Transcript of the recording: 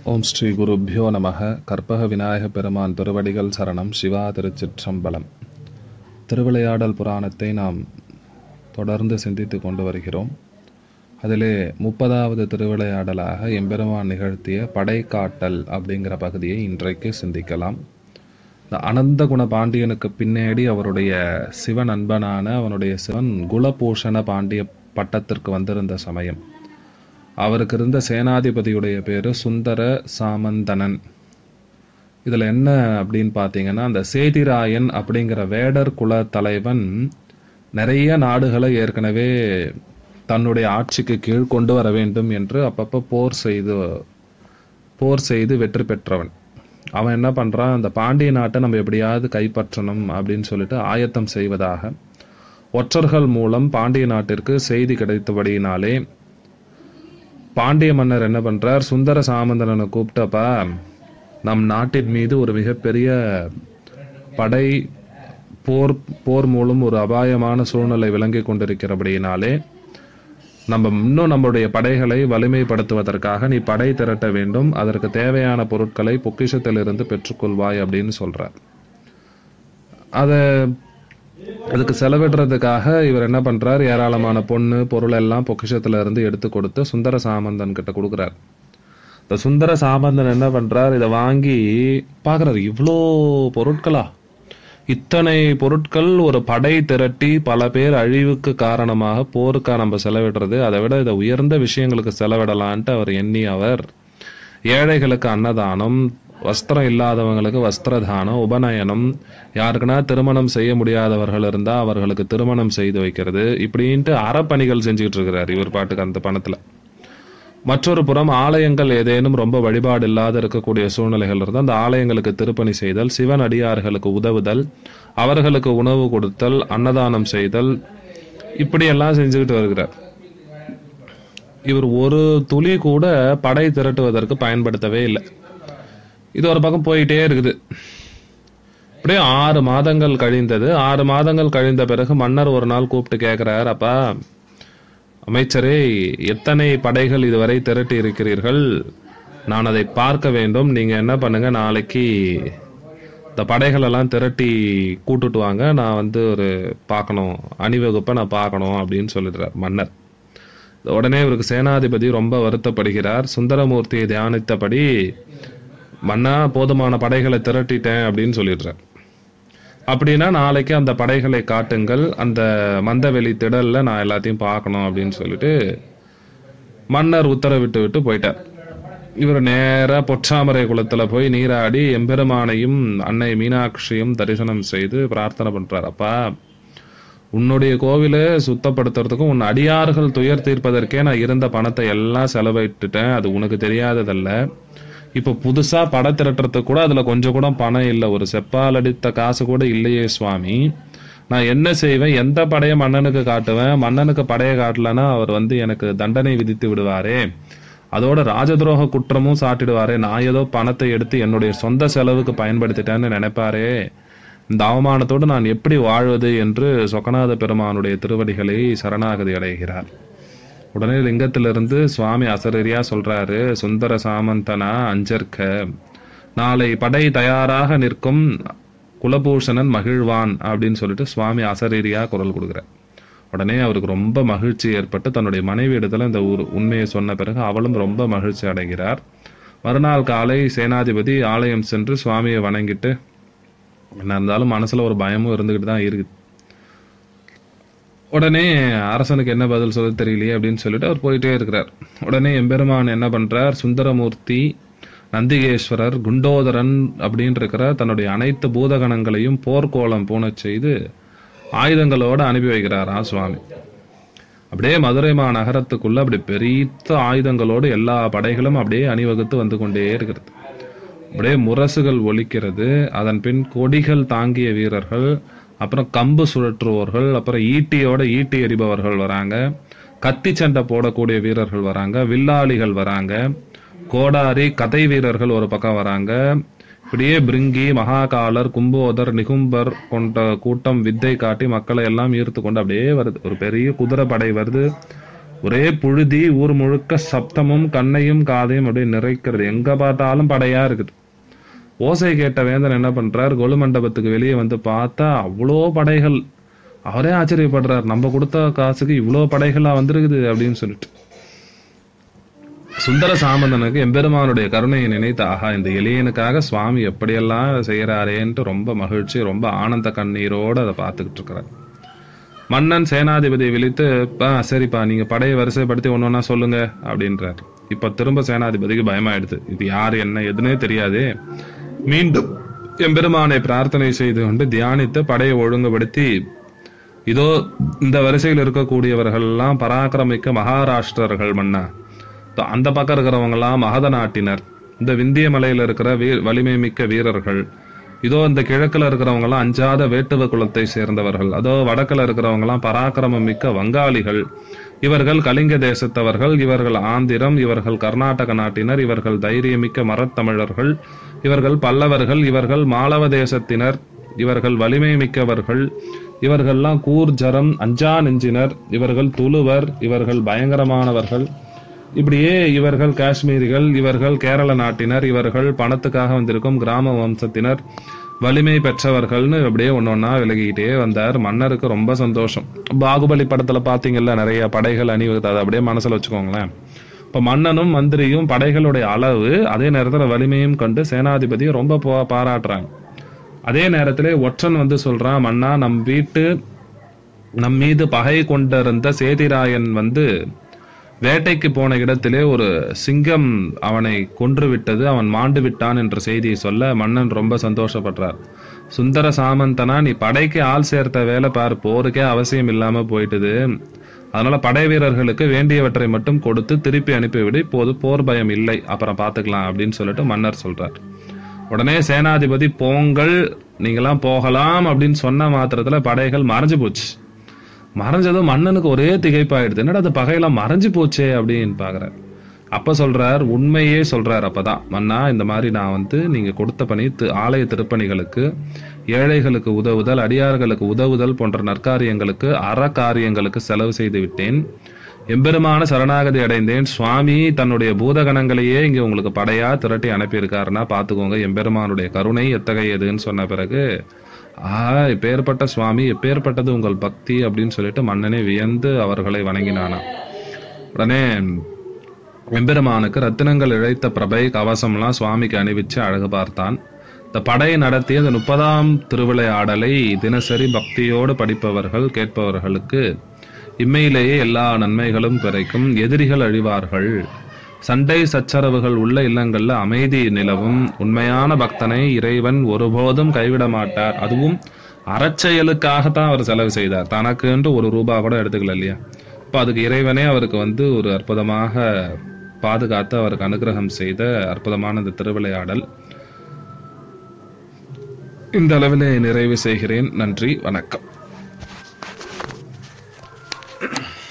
ஓம் ஸ்ரீ குருப்பியோ நமக கற்பக விநாயக பெருமான் திருவடிகள் சரணம் சிவா திருச்சிற்றம்பலம் திருவிளையாடல் புராணத்தை நாம் தொடர்ந்து சிந்தித்து கொண்டு வருகிறோம் அதிலே முப்பதாவது திருவிளையாடலாக எம்பெருமான் நிகழ்த்திய படைக்காட்டல் அப்படிங்கிற பகுதியை இன்றைக்கு சிந்திக்கலாம் இந்த அனந்த குண பாண்டியனுக்கு பின்னாடி அவருடைய சிவன் அன்பனான அவனுடைய சிவன் குலபூஷண பாண்டிய பட்டத்திற்கு வந்திருந்த சமயம் அவருக்கு இருந்த சேனாதிபதியுடைய பேரு சுந்தர சாமந்தனன் இதுல என்ன அப்படின்னு பார்த்தீங்கன்னா அந்த சேதிராயன் அப்படிங்கிற வேடர் குல தலைவன் நிறைய நாடுகளை ஏற்கனவே தன்னுடைய ஆட்சிக்கு கீழ் கொண்டு வர வேண்டும் என்று அப்பப்போ போர் செய்து போர் செய்து வெற்றி பெற்றவன் அவன் என்ன பண்றான் அந்த பாண்டிய நாட்டை நம்ம எப்படியாவது கைப்பற்றணும் அப்படின்னு சொல்லிட்டு ஆயத்தம் செய்வதாக ஒற்றர்கள் மூலம் பாண்டிய நாட்டிற்கு செய்தி கிடைத்தபடியினாலே பாண்டிய மன்னர் என்ன பண்றார் சுந்தர சாமந்தனனை கூப்பிட்டப்பா நம் நாட்டின் மீது ஒரு மிகப்பெரிய படை போர் போர் மூலம் ஒரு அபாயமான சூழ்நிலை விளங்கி கொண்டிருக்கிறபடியினாலே நம்ம இன்னும் நம்மளுடைய படைகளை வலிமைப்படுத்துவதற்காக நீ படை திரட்ட வேண்டும் அதற்கு தேவையான பொருட்களை பொக்கிஷத்திலிருந்து பெற்றுக்கொள்வாய் அப்படின்னு சொல்றார் அதை அதுக்கு செலவிடுறதுக்காக இவர் என்ன பண்றார் ஏராளமான பொண்ணு பொருள் எல்லாம் பொக்கிஷத்துல இருந்து எடுத்து கொடுத்து சுந்தர சாமந்தன் கிட்ட கொடுக்குறார் இந்த சுந்தர சாமந்தன் என்ன பண்றார் இதை வாங்கி பாக்குறாரு இவ்வளோ பொருட்களா இத்தனை பொருட்கள் ஒரு படை திரட்டி பல பேர் அழிவுக்கு காரணமாக போருக்கா நம்ம செலவிடுறது அதை விட இதை உயர்ந்த விஷயங்களுக்கு செலவிடலான்ட்டு அவர் எண்ணி அவர் ஏழைகளுக்கு அன்னதானம் வஸ்திரம் இல்லாதவங்களுக்கு வஸ்திரதானம் உபநயனம் யாருக்குன்னா திருமணம் செய்ய முடியாதவர்கள் இருந்தா அவர்களுக்கு திருமணம் செய்து வைக்கிறது இப்படின்ட்டு அறப்பணிகள் செஞ்சுக்கிட்டு இருக்கிறார் இவர் பாட்டுக்கு அந்த பணத்துல மற்றொரு புறம் ஆலயங்கள் ஏதேனும் ரொம்ப வழிபாடு இல்லாத இருக்கக்கூடிய சூழ்நிலைகள் இருந்தால் அந்த ஆலயங்களுக்கு திருப்பணி செய்தல் சிவன் அடியார்களுக்கு உதவுதல் அவர்களுக்கு உணவு கொடுத்தல் அன்னதானம் செய்தல் இப்படியெல்லாம் செஞ்சுக்கிட்டு வருகிறார் இவர் ஒரு துளி கூட படை திரட்டுவதற்கு பயன்படுத்தவே இல்லை இது ஒரு பக்கம் போயிட்டே இருக்குது அப்படியே ஆறு மாதங்கள் கழிந்தது ஆறு மாதங்கள் கழிந்த பிறகு மன்னர் ஒரு நாள் கூப்பிட்டு கேட்கிறார் அப்பா அமைச்சரே எத்தனை படைகள் இதுவரை திரட்டி இருக்கிறீர்கள் நான் அதை பார்க்க வேண்டும் நீங்க என்ன பண்ணுங்க நாளைக்கு இந்த படைகள் எல்லாம் திரட்டி கூட்டுட்டு வாங்க நான் வந்து ஒரு பார்க்கணும் அணிவகுப்பை நான் பார்க்கணும் அப்படின்னு சொல்லிடுறார் மன்னர் உடனே இவருக்கு சேனாதிபதி ரொம்ப வருத்தப்படுகிறார் சுந்தரமூர்த்தியை தியானித்தபடி மன்னா போதுமான படைகளை திரட்டிட்டேன் அப்படின்னு சொல்லிடுறார் அப்படின்னா நாளைக்கு அந்த படைகளை காட்டுங்கள் அந்த மந்தவெளி திடல்ல நான் எல்லாத்தையும் பார்க்கணும் அப்படின்னு சொல்லிட்டு மன்னர் உத்தரவிட்டு விட்டு போயிட்டார் இவர் நேரா பொற்றாமரை குளத்துல போய் நீராடி எம்பெருமானையும் அன்னை மீனாட்சியும் தரிசனம் செய்து பிரார்த்தனை பண்றார் அப்பா உன்னுடைய கோவிலை சுத்தப்படுத்துறதுக்கும் உன் அடியார்கள் துயர் தீர்ப்பதற்கே நான் இருந்த பணத்தை எல்லாம் செலவிட்டுட்டேன் அது உனக்கு தெரியாததல்ல இப்ப புதுசா படம் திரட்டுறதுக்கு கூட அதுல கொஞ்சம் கூட பணம் இல்லை ஒரு செப்பால் அடித்த காசு கூட இல்லையே சுவாமி நான் என்ன செய்வேன் எந்த படைய மன்னனுக்கு காட்டுவேன் மன்னனுக்கு படைய காட்டலன்னா அவர் வந்து எனக்கு தண்டனை விதித்து விடுவாரே அதோட ராஜதுரோக குற்றமும் சாட்டிடுவாரே நான் ஏதோ பணத்தை எடுத்து என்னுடைய சொந்த செலவுக்கு பயன்படுத்திட்டேன்னு நினைப்பாரே இந்த அவமானத்தோடு நான் எப்படி வாழ்வது என்று சொக்கநாத பெருமானுடைய திருவடிகளை சரணாகதி அடைகிறார் உடனே லிங்கத்திலிருந்து சுவாமி அசரரியா சொல்றாரு சுந்தர சாமந்தனா அஞ்சற்க நாளை படை தயாராக நிற்கும் குலபூஷணன் மகிழ்வான் அப்படின்னு சொல்லிட்டு சுவாமி அசரீரியா குரல் கொடுக்குறார் உடனே அவருக்கு ரொம்ப மகிழ்ச்சி ஏற்பட்டு தன்னுடைய மனைவி இடத்துல இந்த ஊர் உண்மையை சொன்ன பிறகு அவளும் ரொம்ப மகிழ்ச்சி அடைகிறார் மறுநாள் காலை சேனாதிபதி ஆலயம் சென்று சுவாமியை வணங்கிட்டு என்ன இருந்தாலும் மனசுல ஒரு பயமும் இருந்துகிட்டு தான் இருக்குது உடனே அரசனுக்கு என்ன பதில் சொல்ல தெரியலையே அப்படின்னு சொல்லிட்டு அவர் போயிட்டே இருக்கிறார் உடனே எம்பெருமான் என்ன பண்றார் சுந்தரமூர்த்தி நந்திகேஸ்வரர் குண்டோதரன் அப்படின்னு இருக்கிற தன்னுடைய அனைத்து பூதகணங்களையும் போர்க்கோளம் பூணச் செய்து ஆயுதங்களோட அனுப்பி வைக்கிறாரா சுவாமி அப்படியே மதுரை மாநகரத்துக்குள்ள அப்படி பெரிய ஆயுதங்களோடு எல்லா படைகளும் அப்படியே அணிவகுத்து வந்து கொண்டே இருக்கிறது அப்படியே முரசுகள் ஒலிக்கிறது அதன் பின் கொடிகள் தாங்கிய வீரர்கள் அப்புறம் கம்பு சுழற்றுவோர்கள் அப்புறம் ஈட்டியோட ஈட்டி எறிபவர்கள் வராங்க கத்தி சண்டை போடக்கூடிய வீரர்கள் வராங்க வில்லாளிகள் வராங்க கோடாரி கதை வீரர்கள் ஒரு பக்கம் வராங்க இப்படியே பிரிங்கி மகாகாலர் கும்போதர் நிகும்பர் கொண்ட கூட்டம் வித்தை காட்டி மக்களை எல்லாம் ஈர்த்து கொண்டு அப்படியே வருது ஒரு பெரிய குதிரை படை வருது ஒரே புழுதி ஊர் முழுக்க சப்தமும் கண்ணையும் காதையும் அப்படியே நிறைக்கிறது எங்க பார்த்தாலும் படையா இருக்குது ஓசை கேட்ட வேந்தன் என்ன பண்றார் கொலு மண்டபத்துக்கு வெளியே வந்து பார்த்தா அவ்வளோ படைகள் அவரே ஆச்சரியப்படுறார் நம்ம கொடுத்த காசுக்கு இவ்வளோ படைகளா வந்திருக்குது அப்படின்னு சொல்லிட்டு சுந்தர சாமந்தனுக்கு எம்பெருமானுடைய கருணையை நினைத்து ஆஹா இந்த எளியனுக்காக சுவாமி எப்படியெல்லாம் செய்யறாரேன்ட்டு ரொம்ப மகிழ்ச்சி ரொம்ப ஆனந்த கண்ணீரோட அதை பார்த்துக்கிட்டு இருக்கிறார் மன்னன் சேனாதிபதி விழித்து "பா, சரிப்பா நீங்க படையை வரிசைப்படுத்தி ஒன்று ஒன்றா சொல்லுங்க அப்படின்றார் இப்ப திரும்ப சேனாதிபதிக்கு பயமாயிடுது இது யார் என்ன எதுனே தெரியாது மீண்டும் எம்பெருமானை பிரார்த்தனை செய்து கொண்டு தியானித்து படையை ஒழுங்குபடுத்தி இதோ இந்த வரிசையில் இருக்கக்கூடியவர்கள் எல்லாம் பராக்கிரமிக்க மகாராஷ்டிரர்கள் மன்னா தோ அந்த பக்கம் இருக்கிறவங்க எல்லாம் மகத நாட்டினர் இந்த விந்திய மலையில இருக்கிற வீ வலிமை மிக்க வீரர்கள் இதோ இந்த கிழக்குல இருக்கிறவங்க எல்லாம் அஞ்சாத வேட்டுவ குலத்தை சேர்ந்தவர்கள் அதோ வடக்குல இருக்கிறவங்க எல்லாம் பராக்கிரமம் மிக்க வங்காளிகள் இவர்கள் கலிங்க தேசத்தவர்கள் இவர்கள் ஆந்திரம் இவர்கள் கர்நாடக நாட்டினர் இவர்கள் தைரியமிக்க மரத்தமிழர்கள் இவர்கள் பல்லவர்கள் இவர்கள் மாலவ தேசத்தினர் இவர்கள் வலிமை மிக்கவர்கள் இவர்கள்லாம் கூர்ஜரம் அஞ்சா நெஞ்சினர் இவர்கள் துளுவர் இவர்கள் பயங்கரமானவர்கள் இப்படியே இவர்கள் காஷ்மீரிகள் இவர்கள் கேரள நாட்டினர் இவர்கள் பணத்துக்காக வந்திருக்கும் கிராம வம்சத்தினர் வலிமை பெற்றவர்கள்னு அப்படியே ஒன்னொன்னா விலகிக்கிட்டே வந்தார் மன்னருக்கு ரொம்ப சந்தோஷம் பாகுபலி படத்துல பாத்தீங்கல்ல நிறைய படைகள் அணிவகுத்து அதை அப்படியே மனசுல வச்சுக்கோங்களேன் இப்ப மன்னனும் மந்திரியும் படைகளுடைய அளவு அதே நேரத்துல வலிமையும் கண்டு சேனாதிபதியை ரொம்ப பா- பாராட்டுறாங்க அதே நேரத்திலே ஒற்றன் வந்து சொல்றான் மன்னா நம் வீட்டு நம் மீது பகை கொண்டிருந்த சேதிராயன் வந்து வேட்டைக்கு போன இடத்திலே ஒரு சிங்கம் அவனை கொன்று விட்டது அவன் மாண்டு விட்டான் என்ற செய்தியை சொல்ல மன்னன் ரொம்ப சந்தோஷப்படுறார் சுந்தர சாமந்தனா நீ படைக்கு ஆள் சேர்த்த வேலை பார் போருக்கே அவசியம் இல்லாம போயிட்டுது அதனால படை வீரர்களுக்கு வேண்டியவற்றை மட்டும் கொடுத்து திருப்பி அனுப்பிவிடு இப்போது போர் பயம் இல்லை அப்புறம் பாத்துக்கலாம் அப்படின்னு சொல்லிட்டு மன்னர் சொல்றார் உடனே சேனாதிபதி போங்கள் நீங்களாம் போகலாம் அப்படின்னு சொன்ன மாத்திரத்துல படைகள் மறைஞ்சு போச்சு மறைஞ்சதும் மன்னனுக்கு ஒரே திகைப்பாயிடுது என்னடா அது பகையெல்லாம் மறைஞ்சு போச்சே அப்படின்னு பாக்குறார் அப்ப சொல்றார் உண்மையே சொல்றார் அப்பதான் மன்னா இந்த மாதிரி நான் வந்து நீங்க கொடுத்த பணி தி- ஆலய திருப்பணிகளுக்கு ஏழைகளுக்கு உதவுதல் அடியார்களுக்கு உதவுதல் போன்ற நற்காரியங்களுக்கு அறக்காரியங்களுக்கு செலவு செய்து விட்டேன் எம்பெருமான சரணாகதி அடைந்தேன் சுவாமி தன்னுடைய பூதகணங்களையே இங்க உங்களுக்கு படையா திரட்டி அனுப்பியிருக்காருன்னா பாத்துக்கோங்க எம்பெருமானுடைய கருணை எத்தகையதுன்னு சொன்ன பிறகு ஆ எப்பேற்பட்ட சுவாமி எப்பேற்பட்டது உங்கள் பக்தி அப்படின்னு சொல்லிட்டு மன்னனே வியந்து அவர்களை வணங்கினானாம் உடனே எம்பெருமானுக்கு ரத்தினங்கள் இழைத்த பிரபை கவசம்லாம் சுவாமிக்கு அணிவிச்சு அழகு பார்த்தான் இந்த படை நடத்திய இந்த முப்பதாம் திருவிளையாடலை தினசரி பக்தியோடு படிப்பவர்கள் கேட்பவர்களுக்கு இம்மையிலேயே எல்லா நன்மைகளும் பிறக்கும் எதிரிகள் அழிவார்கள் சண்டை சச்சரவுகள் உள்ள இல்லங்கள்ல அமைதி நிலவும் உண்மையான பக்தனை இறைவன் ஒருபோதும் கைவிட மாட்டார் அதுவும் அறச்செயலுக்காகத்தான் அவர் செலவு செய்தார் தனக்குன்ட்டு ஒரு ரூபா கூட எடுத்துக்கல இல்லையா அப்ப அதுக்கு இறைவனே அவருக்கு வந்து ஒரு அற்புதமாக பாதுகாத்து அவருக்கு அனுகிரகம் செய்த அற்புதமான இந்த திருவிளையாடல் இந்த அளவிலே நிறைவு செய்கிறேன் நன்றி வணக்கம்